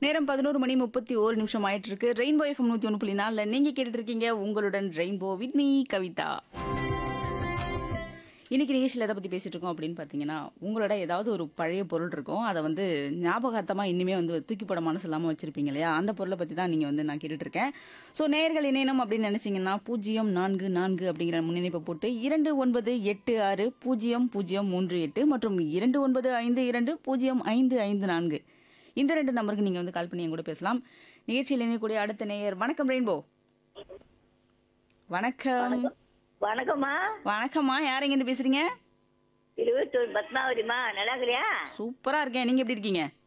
நேரம் பதினோரு மணி முப்பத்தி ஓரு நிமிஷம் ஆயிட்டு இருக்கு ரெயின்போ எஃப்எம் நூத்தி ஒன்று புள்ளி நாலுல நீங்க கேட்டுட்டு இருக்கீங்க உங்களுடன் ரெயின்போ வித் மீ கவிதா இன்னைக்கு நிகழ்ச்சியில் எதை பற்றி பேசிட்டு இருக்கோம் அப்படின்னு பார்த்தீங்கன்னா உங்களோட ஏதாவது ஒரு பழைய பொருள் இருக்கும் அதை வந்து ஞாபகார்த்தமாக இனிமே வந்து தூக்கி போட மனசு இல்லாமல் வச்சிருப்பீங்க இல்லையா அந்த பொருளை பற்றி தான் நீங்கள் வந்து நான் கேட்டுட்டு இருக்கேன் ஸோ நேயர்கள் இணையணும் அப்படின்னு நினைச்சீங்கன்னா பூஜ்ஜியம் நான்கு நான்கு அப்படிங்கிற முன்னிணைப்பை போட்டு இரண்டு ஒன்பது எட்டு ஆறு பூஜ்ஜியம் பூஜ்ஜியம் மூன்று எட்டு மற்றும் இரண்டு ஒன்பது ஐந்து இரண்டு பூஜ்ஜியம் ஐந்து ஐந்து நான்கு இந்த ரெண்டு நம்பருக்கு நீங்கள் வந்து கால் பண்ணி என் கூட பேசலாம் நிகழ்ச்சியில் இணையக்கூடிய அடுத்த நேயர் வணக்கம் ரெயின்போ வணக்கம் வணக்கம்மா வணக்கம்மா யார் எங்கேருந்து பேசுறீங்க இருபத்தொரு பத்மாவதிமா நல்லா இருக்கிறியா சூப்பரா இருக்கேன் நீங்க எப்படி இருக்கீங்க